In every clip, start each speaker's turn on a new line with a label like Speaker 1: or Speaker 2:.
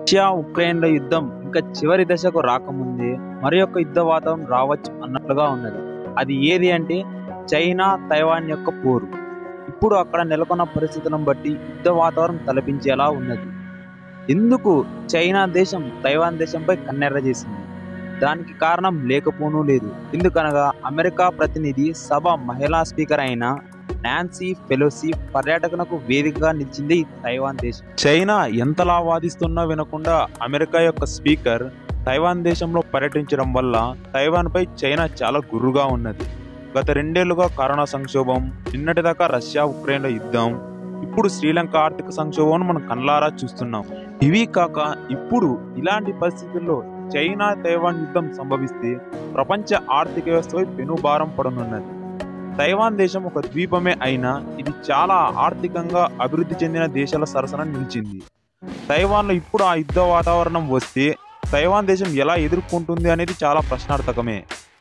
Speaker 1: Russia ఉక్రెయిన్ల యుద్ధం ఇంకా చివరి దశకు రాకముందే మరి యొక్క యుద్ధ వాతావరణం రావచ్చు అన్నట్లుగా ఉన్నది అది ఏది అంటే చైనా తైవాన్ యొక్క పోరు ఇప్పుడు అక్కడ నెలకొన్న పరిస్థితులను బట్టి యుద్ధ వాతావరణం తలపించేలా ఉన్నది ఎందుకు చైనా దేశం తైవాన్ దేశంపై కన్నెర్ర చేసింది దానికి కారణం లేకపోనూ లేదు ఎందుకనగా అమెరికా ప్రతినిధి సభ మహిళా స్పీకర్ అయిన నాన్సీ పెలోసి పర్యాటకులకు వేదికగా నిలిచింది ఈ తైవాన్ దేశం చైనా ఎంతలా వాదిస్తున్నా వినకుండా అమెరికా యొక్క స్పీకర్ తైవాన్ దేశంలో పర్యటించడం వల్ల తైవాన్ పై చైనా చాలా గుర్రుగా ఉన్నది గత రెండేళ్లుగా కరోనా సంక్షోభం నిన్నటిదాకా రష్యా ఉక్రెయిన్ల యుద్ధం ఇప్పుడు శ్రీలంక ఆర్థిక సంక్షోభం మనం కళ్ళారా చూస్తున్నాం ఇవి కాక ఇప్పుడు ఇలాంటి పరిస్థితుల్లో చైనా తైవాన్ యుద్ధం సంభవిస్తే ప్రపంచ ఆర్థిక వ్యవస్థపై పెనుభారం పడనున్నది తైవాన్ దేశం ఒక ద్వీపమే అయినా ఇది చాలా ఆర్థికంగా అభివృద్ధి చెందిన దేశాల సరసన నిలిచింది తైవాన్లో ఇప్పుడు ఆ యుద్ధ వాతావరణం వస్తే తైవాన్ దేశం ఎలా ఎదుర్కొంటుంది అనేది చాలా ప్రశ్నార్థకమే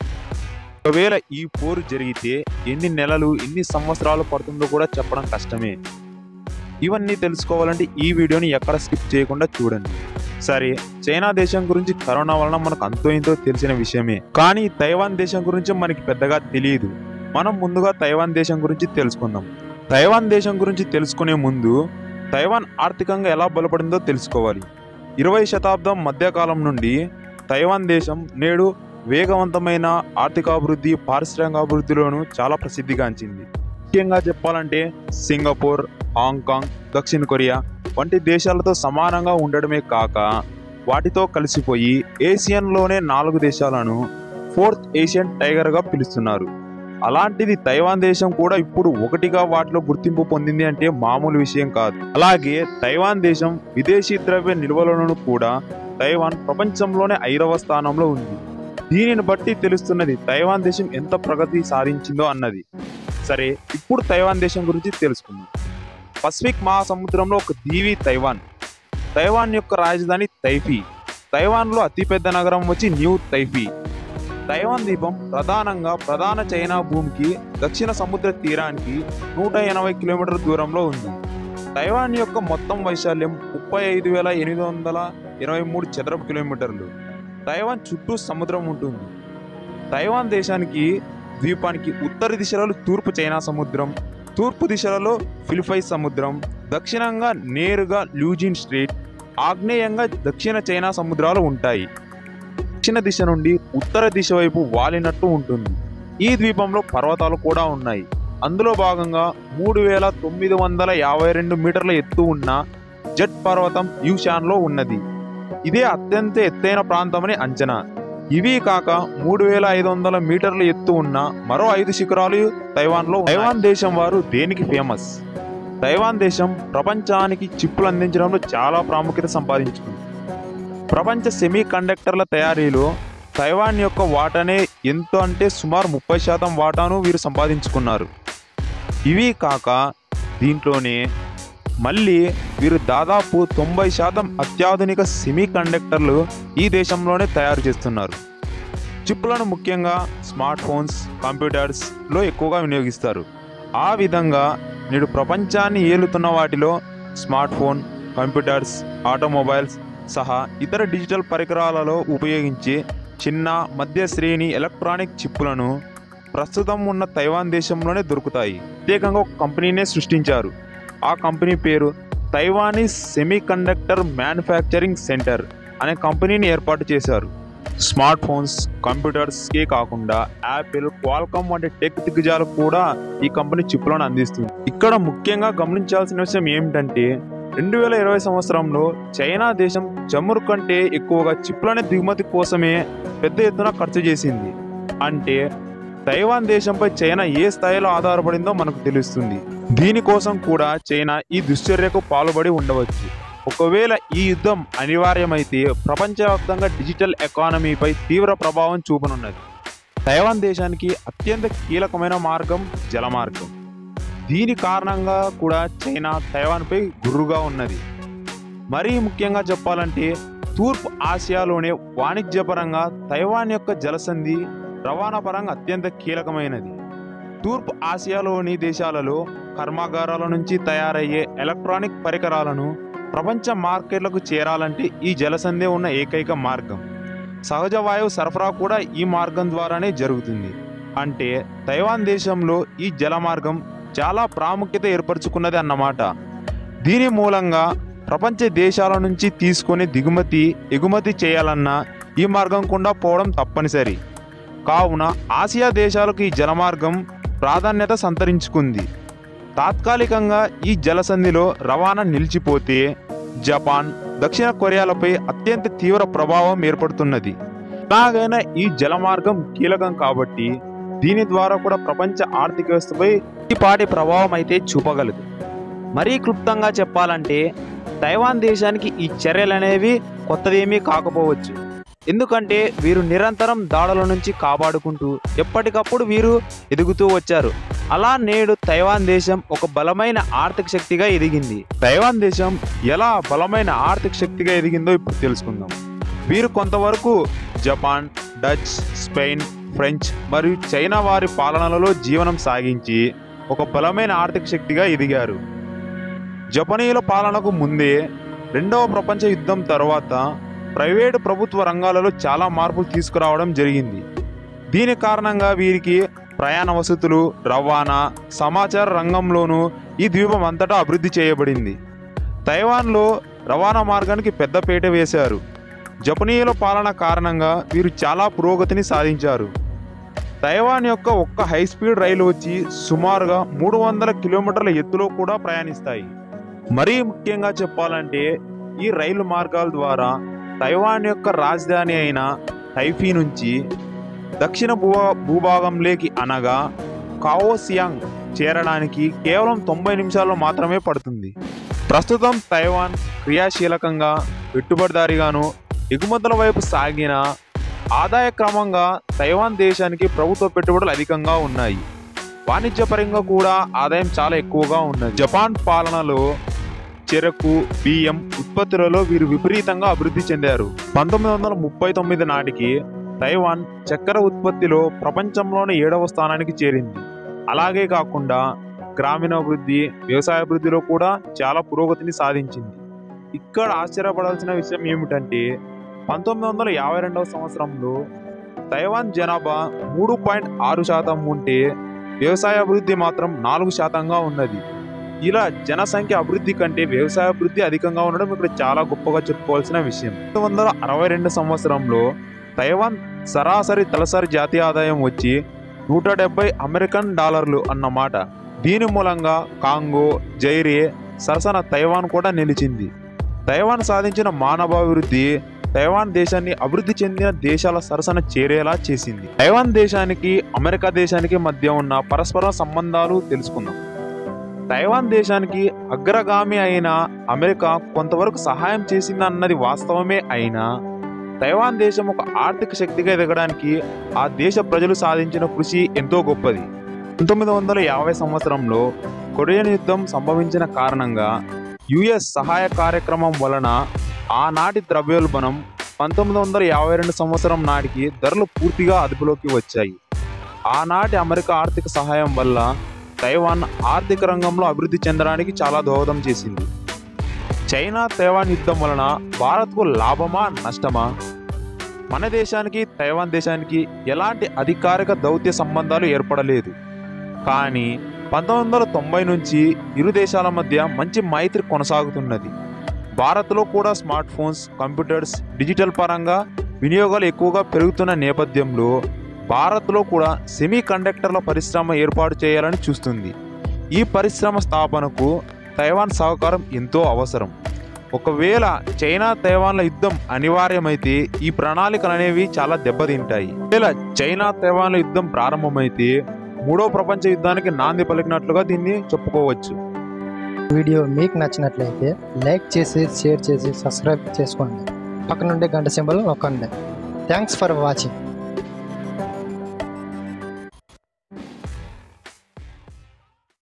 Speaker 1: ఒకవేళ ఈ పోరు జరిగితే ఎన్ని నెలలు ఎన్ని సంవత్సరాలు పడుతుందో కూడా చెప్పడం కష్టమే ఇవన్నీ తెలుసుకోవాలంటే ఈ వీడియోని ఎక్కడ స్కిప్ చేయకుండా చూడండి సరే చైనా దేశం గురించి కరోనా వలన మనకు అంతో ఇంతో తెలిసిన విషయమే కానీ తైవాన్ దేశం గురించి మనకి పెద్దగా తెలియదు మనం ముందుగా తైవాన్ దేశం గురించి తెలుసుకుందాం తైవాన్ దేశం గురించి తెలుసుకునే ముందు తైవాన్ ఆర్థికంగా ఎలా బలపడిందో తెలుసుకోవాలి ఇరవై శతాబ్దం మధ్యకాలం నుండి తైవాన్ దేశం నేడు వేగవంతమైన ఆర్థికాభివృద్ధి పారిశ్రామికాభివృద్ధిలోనూ చాలా ప్రసిద్ధిగాంచింది ముఖ్యంగా చెప్పాలంటే సింగపూర్ హాంకాంగ్ దక్షిణ కొరియా వంటి దేశాలతో సమానంగా ఉండడమే కాక వాటితో కలిసిపోయి ఏషియన్లోనే నాలుగు దేశాలను ఫోర్త్ ఏషియన్ టైగర్గా పిలుస్తున్నారు అలాంటిది తైవాన్ దేశం కూడా ఇప్పుడు ఒకటిగా వాటిలో గుర్తింపు పొందింది అంటే మామూలు విషయం కాదు అలాగే తైవాన్ దేశం విదేశీ ద్రవ్య నిల్వలను కూడా తైవాన్ ప్రపంచంలోనే ఐదవ స్థానంలో ఉంది దీనిని బట్టి తెలుస్తున్నది తైవాన్ దేశం ఎంత ప్రగతి సాధించిందో అన్నది సరే ఇప్పుడు తైవాన్ దేశం గురించి తెలుసుకుందాం పసిఫిక్ మహాసముద్రంలో ఒక దీవి తైవాన్ తైవాన్ యొక్క రాజధాని తైఫీ తైవాన్లో అతిపెద్ద నగరం వచ్చి న్యూ తైఫీ తైవాన్ ద్వీపం ప్రధానంగా ప్రధాన చైనా భూమికి దక్షిణ సముద్ర తీరానికి నూట ఎనభై కిలోమీటర్ల దూరంలో ఉంది తైవాన్ యొక్క మొత్తం వైశాల్యం ముప్పై ఐదు వేల ఎనిమిది వందల ఇరవై మూడు చదరపు కిలోమీటర్లు తైవాన్ చుట్టూ సముద్రం ఉంటుంది తైవాన్ దేశానికి ద్వీపానికి ఉత్తర దిశలో తూర్పు చైనా సముద్రం తూర్పు దిశలలో ఫిలిపై సముద్రం దక్షిణంగా నేరుగా ల్యూజిన్ స్ట్రేట్ ఆగ్నేయంగా దక్షిణ చైనా సముద్రాలు ఉంటాయి దక్షిణ దిశ నుండి ఉత్తర దిశ వైపు వాలినట్టు ఉంటుంది ఈ ద్వీపంలో పర్వతాలు కూడా ఉన్నాయి అందులో భాగంగా మూడు వేల తొమ్మిది వందల యాభై రెండు మీటర్ల ఎత్తు ఉన్న జట్ పర్వతం యూషాన్లో ఉన్నది ఇదే అత్యంత ఎత్తైన ప్రాంతమని అంచనా ఇవి కాక మూడు వేల ఐదు వందల మీటర్ల ఎత్తు ఉన్న మరో ఐదు శిఖరాలు తైవాన్లో ఉన్నాయి. తైవాన్ దేశం వారు దేనికి ఫేమస్ తైవాన్ దేశం ప్రపంచానికి చిప్పులు అందించడంలో చాలా ప్రాముఖ్యత సంపాదించుకుంది ప్రపంచ సెమీ కండక్టర్ల తయారీలో తైవాన్ యొక్క వాటానే ఎంతో అంటే సుమారు ముప్పై శాతం వాటాను వీరు సంపాదించుకున్నారు ఇవి కాక దీంట్లోనే మళ్ళీ వీరు దాదాపు తొంభై శాతం అత్యాధునిక సెమీ కండక్టర్లు ఈ దేశంలోనే తయారు చేస్తున్నారు చిప్పులను ముఖ్యంగా స్మార్ట్ ఫోన్స్ కంప్యూటర్స్లో ఎక్కువగా వినియోగిస్తారు ఆ విధంగా నేడు ప్రపంచాన్ని ఏలుతున్న వాటిలో స్మార్ట్ ఫోన్ కంప్యూటర్స్ ఆటోమొబైల్స్ సహా ఇతర డిజిటల్ పరికరాలలో ఉపయోగించే చిన్న మధ్య శ్రేణి ఎలక్ట్రానిక్ చిప్పులను ప్రస్తుతం ఉన్న తైవాన్ దేశంలోనే దొరుకుతాయి ప్రత్యేకంగా ఒక కంపెనీనే సృష్టించారు ఆ కంపెనీ పేరు Taiwanese semiconductor manufacturing centre అనే కంపెనీని ఏర్పాటు చేశారు స్మార్ట్ ఫోన్స్ కంప్యూటర్స్కే కాకుండా యాపిల్ క్వాల్కామ్ వంటి టెక్ దిగ్గజాలు కూడా ఈ కంపెనీ చిప్పులను అందిస్తుంది ఇక్కడ ముఖ్యంగా గమనించాల్సిన విషయం ఏమిటంటే రెండు వేల ఇరవై సంవత్సరంలో చైనా దేశం చమురు కంటే ఎక్కువగా చిప్పులనే దిగుమతి కోసమే పెద్ద ఎత్తున ఖర్చు చేసింది అంటే తైవాన్ దేశంపై చైనా ఏ స్థాయిలో ఆధారపడిందో మనకు తెలుస్తుంది దీనికోసం కూడా చైనా ఈ దుశ్చర్యకు పాల్పడి ఉండవచ్చు ఒకవేళ ఈ యుద్ధం అనివార్యమైతే ప్రపంచవ్యాప్తంగా డిజిటల్ ఎకానమీపై తీవ్ర ప్రభావం చూపనున్నది తైవాన్ దేశానికి అత్యంత కీలకమైన మార్గం జలమార్గం దీని కారణంగా కూడా చైనా తైవాన్పై గుర్రుగా ఉన్నది మరీ ముఖ్యంగా చెప్పాలంటే తూర్పు ఆసియాలోనే వాణిజ్యపరంగా తైవాన్ యొక్క జలసంధి రవాణా పరంగా అత్యంత కీలకమైనది తూర్పు ఆసియాలోని దేశాలలో కర్మాగారాల నుంచి తయారయ్యే ఎలక్ట్రానిక్ పరికరాలను ప్రపంచ మార్కెట్లకు చేరాలంటే ఈ జలసంధి ఉన్న ఏకైక మార్గం సహజ వాయువు సరఫరా కూడా ఈ మార్గం ద్వారానే జరుగుతుంది అంటే తైవాన్ దేశంలో ఈ జల మార్గం చాలా ప్రాముఖ్యత ఏర్పరచుకున్నది అన్నమాట దీని మూలంగా ప్రపంచ దేశాల నుంచి తీసుకొని దిగుమతి ఎగుమతి చేయాలన్నా ఈ మార్గం గుండా పోవడం తప్పనిసరి కావున ఆసియా దేశాలకు ఈ జలమార్గం ప్రాధాన్యత సంతరించుకుంది తాత్కాలికంగా ఈ జలసంధిలో రవాణా నిలిచిపోతే జపాన్ దక్షిణ కొరియాలపై అత్యంత తీవ్ర ప్రభావం ఏర్పడుతున్నది ఎలాగైనా ఈ జలమార్గం కీలకం కాబట్టి దీని ద్వారా కూడా ప్రపంచ ఆర్థిక వ్యవస్థపై ఈ పాటి ప్రభావం అయితే చూపగలదు మరీ క్లుప్తంగా చెప్పాలంటే తైవాన్ దేశానికి ఈ చర్యలు అనేవి కొత్తదేమీ కాకపోవచ్చు ఎందుకంటే వీరు నిరంతరం దాడుల నుంచి కాపాడుకుంటూ ఎప్పటికప్పుడు వీరు ఎదుగుతూ వచ్చారు అలా నేడు తైవాన్ దేశం ఒక బలమైన ఆర్థిక శక్తిగా ఎదిగింది తైవాన్ దేశం ఎలా బలమైన ఆర్థిక శక్తిగా ఎదిగిందో ఇప్పుడు తెలుసుకుందాం వీరు కొంతవరకు జపాన్ డచ్ స్పెయిన్ ఫ్రెంచ్ మరియు చైనా వారి పాలనలలో జీవనం సాగించి ఒక బలమైన ఆర్థిక శక్తిగా ఎదిగారు జపనీయుల పాలనకు ముందే రెండవ ప్రపంచ యుద్ధం తర్వాత ప్రైవేటు ప్రభుత్వ రంగాలలో చాలా మార్పులు తీసుకురావడం జరిగింది దీని కారణంగా వీరికి ప్రయాణ వసతులు రవాణా సమాచార రంగంలోనూ ఈ ద్వీపం అంతటా అభివృద్ధి చేయబడింది తైవాన్లో రవాణా మార్గానికి పెద్దపీట వేశారు జపనీయుల పాలన కారణంగా వీరు చాలా పురోగతిని సాధించారు తైవాన్ యొక్క ఒక్క హై స్పీడ్ రైలు వచ్చి సుమారుగా మూడు వందల కిలోమీటర్ల ఎత్తులో కూడా ప్రయాణిస్తాయి మరీ ముఖ్యంగా చెప్పాలంటే ఈ రైలు మార్గాల ద్వారా తైవాన్ యొక్క రాజధాని అయిన టైఫీ నుంచి దక్షిణ భూ భూభాగంలోకి అనగా కావోసియాంగ్ చేరడానికి కేవలం తొంభై నిమిషాల్లో మాత్రమే పడుతుంది ప్రస్తుతం తైవాన్ క్రియాశీలకంగా పెట్టుబడిదారిగాను ఎగుమతుల వైపు సాగిన ఆదాయ క్రమంగా తైవాన్ దేశానికి ప్రభుత్వ పెట్టుబడులు అధికంగా ఉన్నాయి వాణిజ్యపరంగా కూడా ఆదాయం చాలా ఎక్కువగా ఉన్నది జపాన్ పాలనలో చెరకు బియ్యం ఉత్పత్తులలో వీరు విపరీతంగా అభివృద్ధి చెందారు పంతొమ్మిది వందల ముప్పై తొమ్మిది నాటికి తైవాన్ చక్కెర ఉత్పత్తిలో ప్రపంచంలోనే ఏడవ స్థానానికి చేరింది అలాగే కాకుండా గ్రామీణాభివృద్ధి వ్యవసాయాభివృద్ధిలో కూడా చాలా పురోగతిని సాధించింది ఇక్కడ ఆశ్చర్యపడాల్సిన విషయం ఏమిటంటే పంతొమ్మిది వందల యాభై రెండవ సంవత్సరంలో తైవాన్ జనాభా మూడు పాయింట్ ఆరు శాతం ఉంటే వ్యవసాయ అభివృద్ధి మాత్రం నాలుగు శాతంగా ఉన్నది ఇలా జనసంఖ్య అభివృద్ధి కంటే వ్యవసాయ అభివృద్ధి అధికంగా ఉండడం ఇక్కడ చాలా గొప్పగా చెప్పుకోవాల్సిన విషయం పంతొమ్మిది వందల అరవై రెండు సంవత్సరంలో తైవాన్ సరాసరి తలసరి జాతీయ ఆదాయం వచ్చి నూట డెబ్బై అమెరికన్ డాలర్లు అన్నమాట దీని మూలంగా కాంగో జైరే సరసన తైవాన్ కూడా నిలిచింది తైవాన్ సాధించిన మానవాభివృద్ధి తైవాన్ దేశాన్ని అభివృద్ధి చెందిన దేశాల సరసన చేరేలా చేసింది తైవాన్ దేశానికి అమెరికా దేశానికి మధ్య ఉన్న పరస్పర సంబంధాలు తెలుసుకుందాం తైవాన్ దేశానికి అగ్రగామి అయిన అమెరికా కొంతవరకు సహాయం చేసిందన్నది వాస్తవమే అయినా తైవాన్ దేశం ఒక ఆర్థిక శక్తిగా ఎదగడానికి ఆ దేశ ప్రజలు సాధించిన కృషి ఎంతో గొప్పది పంతొమ్మిది వందల యాభై సంవత్సరంలో కొరియన్ యుద్ధం సంభవించిన కారణంగా యుఎస్ సహాయ కార్యక్రమం వలన ఆనాటి ద్రవ్యోల్బణం పంతొమ్మిది వందల యాభై రెండు సంవత్సరం నాటికి ధరలు పూర్తిగా అదుపులోకి వచ్చాయి ఆనాటి అమెరికా ఆర్థిక సహాయం వల్ల తైవాన్ ఆర్థిక రంగంలో అభివృద్ధి చెందడానికి చాలా దోహదం చేసింది చైనా తైవాన్ యుద్ధం వలన భారత్కు లాభమా నష్టమా మన దేశానికి తైవాన్ దేశానికి ఎలాంటి అధికారిక దౌత్య సంబంధాలు ఏర్పడలేదు కానీ పంతొమ్మిది వందల తొంభై నుంచి ఇరు దేశాల మధ్య మంచి మైత్రి కొనసాగుతున్నది భారత్లో కూడా స్మార్ట్ ఫోన్స్ కంప్యూటర్స్ డిజిటల్ పరంగా వినియోగాలు ఎక్కువగా పెరుగుతున్న నేపథ్యంలో భారత్లో కూడా సెమీ కండక్టర్ల పరిశ్రమ ఏర్పాటు చేయాలని చూస్తుంది ఈ పరిశ్రమ స్థాపనకు తైవాన్ సహకారం ఎంతో అవసరం ఒకవేళ చైనా తైవాన్ల యుద్ధం అనివార్యమైతే ఈ ప్రణాళికలు అనేవి చాలా దెబ్బతింటాయి ఒకవేళ చైనా తైవాన్ల యుద్ధం ప్రారంభమైతే మూడో ప్రపంచ యుద్ధానికి నాంది పలికినట్లుగా దీన్ని చెప్పుకోవచ్చు
Speaker 2: వీడియో మీకు నచ్చినట్లయితే లైక్ చేసి షేర్ చేసి సబ్స్క్రైబ్ చేసుకోండి పక్కనుండే గంట సింబల్ నొక్కండి థ్యాంక్స్ ఫర్ వాచింగ్